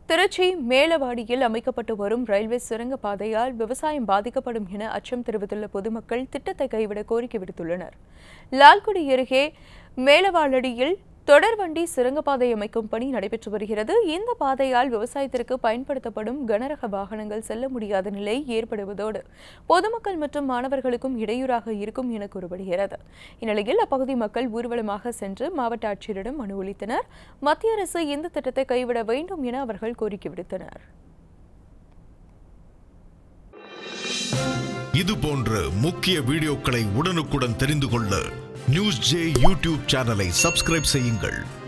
திருச்சி மேலவாடியில் அமைக்கப்பட்டு வரும் ரயில்வே சுரங்க பாதையால் விவசாயம் பாதிக்கப்படும் என அச்சம் தெரிவித்துள்ள பொதுமக்கள் திட்டத்தை கைவிட கோரிக்கை விடுத்துள்ளனர் லால்குடி அருகே மேலவாளடியில் தொடர்வண்டி சுரங்கப்பாதை அமைக்கும் பணி நடைபெற்று வருகிறது இந்த பாதையால் விவசாயத்திற்கு பயன்படுத்தப்படும் கனரக வாகனங்கள் செல்ல முடியாத நிலை ஏற்படுவதோடு பொதுமக்கள் மற்றும் மாணவர்களுக்கும் இடையூறாக இருக்கும் என கூறப்படுகிறது இந்நிலையில் அப்பகுதி மக்கள் ஊர்வலமாக சென்று மாவட்ட ஆட்சியரிடம் மனு அளித்தனர் மத்திய அரசு இந்த திட்டத்தை கைவிட வேண்டும் என அவர்கள் கோரிக்கை விடுத்தனர் இது போன்ற முக்கிய வீடியோக்களை உடனுக்குடன் தெரிந்து கொள்ள நியூஸ் ஜே யூடியூப் சேனலை சப்ஸ்கிரைப் செய்யுங்கள்